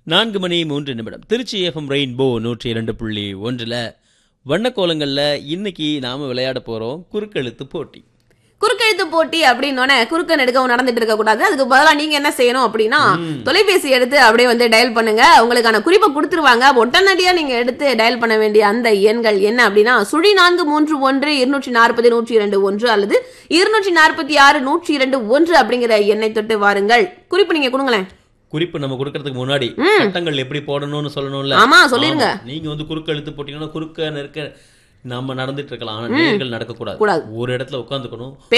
நான்கு மணி மூன்று நிமிடம் திருச்சி எஃப்எம் ரெயின்போ நூற்றி இரண்டு புள்ளி ஒன்றில் வண்ணக்கோலங்களில் இன்னைக்கு நாம விளையாட போகிறோம் குறுக்கெழுத்து போட்டி குறுக்கெழுத்து போட்டி அப்படின்னோடனே குறுக்க நெடுக்கவும் நடந்துட்டு இருக்க கூடாது அதுக்கு பதிலா நீங்க என்ன செய்யணும் அப்படின்னா தொலைபேசி எடுத்து அப்படியே வந்து டயல் பண்ணுங்க உங்களுக்கான குறிப்பை கொடுத்துருவாங்க உடனடியா நீங்க எடுத்து டயல் பண்ண வேண்டிய அந்த எண்கள் என்ன அப்படின்னா சுழி நான்கு மூன்று ஒன்று இருநூற்றி நாற்பது நூற்றி இரண்டு ஒன்று அல்லது இருநூற்றி நாற்பத்தி ஆறு நூற்றி இரண்டு ஒன்று அப்படிங்கிற எண்ணை தொட்டு வாருங்கள் குறிப்பு நீங்க கொடுங்களேன் குறிப்பு நம்ம கொடுக்கறதுக்கு முன்னாடி சட்டங்கள் எப்படி போடணும்னு சொல்லணும்ல ஆமா, சொல்லிருங்க. ஆமா. நீங்க வந்து குறுக்கெழுத்து போட்டீங்கன்னா குறுக்க நெருக்க நம்ம நடந்துட்டு இருக்கலாம் ஆனா நேர்கள் நடக்கக்கூடாது கூடாது. ஒரு இடத்துல உட்காந்துக்கணும்